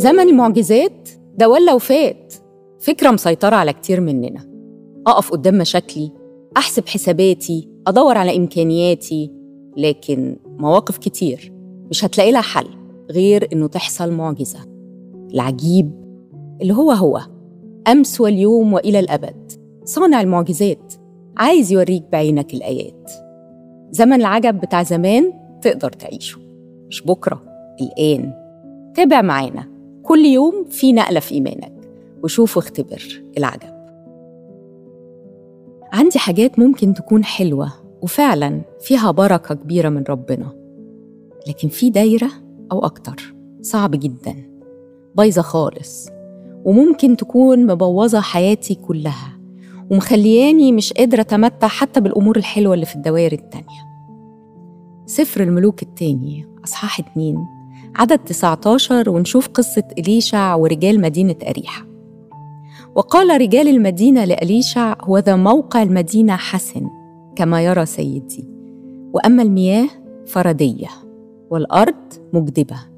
زمن المعجزات ده ولا وفات فكرة مسيطرة على كتير مننا أقف قدام مشاكلي أحسب حساباتي أدور على إمكانياتي لكن مواقف كتير مش هتلاقي لها حل غير إنه تحصل معجزة العجيب اللي هو هو أمس واليوم وإلى الأبد صانع المعجزات عايز يوريك بعينك الآيات زمن العجب بتاع زمان تقدر تعيشه مش بكرة الآن تابع معانا كل يوم في نقلة في إيمانك وشوف واختبر العجب عندي حاجات ممكن تكون حلوة وفعلا فيها بركة كبيرة من ربنا لكن في دايرة أو أكتر صعب جدا بايظة خالص وممكن تكون مبوظة حياتي كلها ومخلياني مش قادرة أتمتع حتى بالأمور الحلوة اللي في الدوائر التانية سفر الملوك التاني أصحاح اتنين عدد 19 ونشوف قصة إليشع ورجال مدينة أريحة وقال رجال المدينة لأليشع هو ذا موقع المدينة حسن كما يرى سيدي وأما المياه فردية والأرض مجدبة